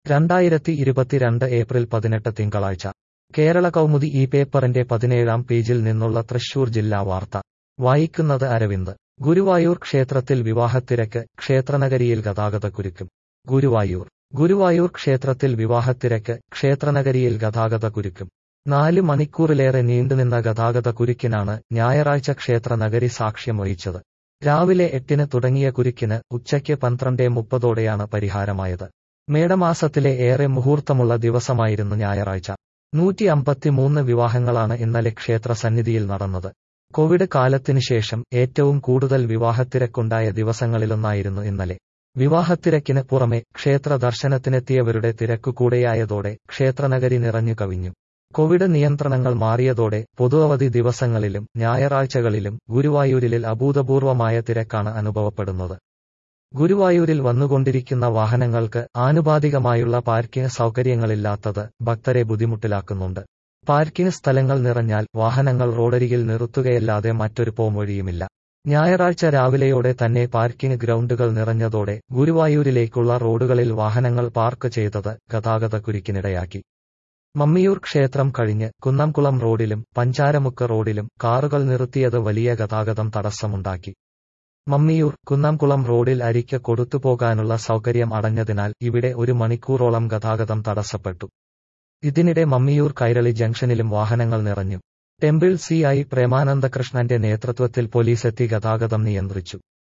രണ്ടായിരത്തി ഇരുപത്തിരണ്ട് ഏപ്രിൽ പതിനെട്ട് തിങ്കളാഴ്ച കേരള കൗമുദി ഈ പേപ്പറിന്റെ പതിനേഴാം പേജിൽ നിന്നുള്ള തൃശൂർ ജില്ലാ വാർത്ത വായിക്കുന്നത് അരവിന്ദ് ഗുരുവായൂർ ക്ഷേത്രത്തിൽ വിവാഹത്തിരക്ക് ക്ഷേത്രനഗരിയിൽ ഗതാഗതക്കുരുക്കും ഗുരുവായൂർ ഗുരുവായൂർ ക്ഷേത്രത്തിൽ വിവാഹത്തിരക്ക് ക്ഷേത്രനഗരിയിൽ ഗതാഗതക്കുരുക്കും നാല് മണിക്കൂറിലേറെ നീണ്ടുനിന്ന ഗതാഗതക്കുരുക്കിനാണ് ഞായറാഴ്ച ക്ഷേത്രനഗരി സാക്ഷ്യം വഹിച്ചത് രാവിലെ എട്ടിന് തുടങ്ങിയ കുരുക്കിന് ഉച്ചയ്ക്ക് പന്ത്രണ്ടേ മുപ്പതോടെയാണ് പരിഹാരമായത് മേടമാസത്തിലെ ഏറെ മുഹൂർത്തമുള്ള ദിവസമായിരുന്നു ഞായറാഴ്ച നൂറ്റി അമ്പത്തിമൂന്ന് വിവാഹങ്ങളാണ് ഇന്നലെ ക്ഷേത്ര സന്നിധിയിൽ നടന്നത് കോവിഡ് കാലത്തിനു ശേഷം ഏറ്റവും കൂടുതൽ വിവാഹത്തിരക്കുണ്ടായ ദിവസങ്ങളിലൊന്നായിരുന്നു ഇന്നലെ വിവാഹത്തിരക്കിന് പുറമെ ക്ഷേത്ര ദർശനത്തിനെത്തിയവരുടെ തിരക്കു കൂടെയായതോടെ ക്ഷേത്രനഗരി നിറഞ്ഞു കവിഞ്ഞു കോവിഡ് നിയന്ത്രണങ്ങൾ മാറിയതോടെ പൊതുഅവധി ദിവസങ്ങളിലും ഞായറാഴ്ചകളിലും ഗുരുവായൂരിൽ അഭൂതപൂർവമായ തിരക്കാണ് അനുഭവപ്പെടുന്നത് ഗുരുവായൂരിൽ വന്നുകൊണ്ടിരിക്കുന്ന വാഹനങ്ങൾക്ക് ആനുപാതികമായുള്ള പാർക്കിംഗ് സൗകര്യങ്ങളില്ലാത്തത് ഭക്തരെ ബുദ്ധിമുട്ടിലാക്കുന്നുണ്ട് പാർക്കിംഗ് സ്ഥലങ്ങൾ നിറഞ്ഞാൽ വാഹനങ്ങൾ റോഡരികിൽ നിർത്തുകയല്ലാതെ മറ്റൊരു പോംവഴിയുമില്ല ഞായറാഴ്ച രാവിലെയോടെ തന്നെ പാർക്കിംഗ് ഗ്രൗണ്ടുകൾ നിറഞ്ഞതോടെ ഗുരുവായൂരിലേക്കുള്ള റോഡുകളിൽ വാഹനങ്ങൾ പാർക്ക് ചെയ്തത് ഗതാഗതക്കുരുക്കിനിടയാക്കി മമ്മിയൂർ ക്ഷേത്രം കഴിഞ്ഞ് കുന്നംകുളം റോഡിലും പഞ്ചാരമുക്ക് റോഡിലും കാറുകൾ നിർത്തിയത് വലിയ ഗതാഗതം തടസ്സമുണ്ടാക്കി മമ്മിയൂർ കുന്നംകുളം റോഡിൽ അരിക്ക് കൊടുത്തുപോകാനുള്ള സൗകര്യം അടഞ്ഞതിനാൽ ഇവിടെ ഒരു മണിക്കൂറോളം ഗതാഗതം തടസ്സപ്പെട്ടു ഇതിനിടെ മമ്മിയൂർ കൈരളി ജംഗ്ഷനിലും വാഹനങ്ങൾ നിറഞ്ഞു ടെമ്പിൾ സി ഐ പ്രേമാനന്ദകൃഷ്ണന്റെ നേതൃത്വത്തിൽ പോലീസെത്തി ഗതാഗതം നിയന്ത്രിച്ചു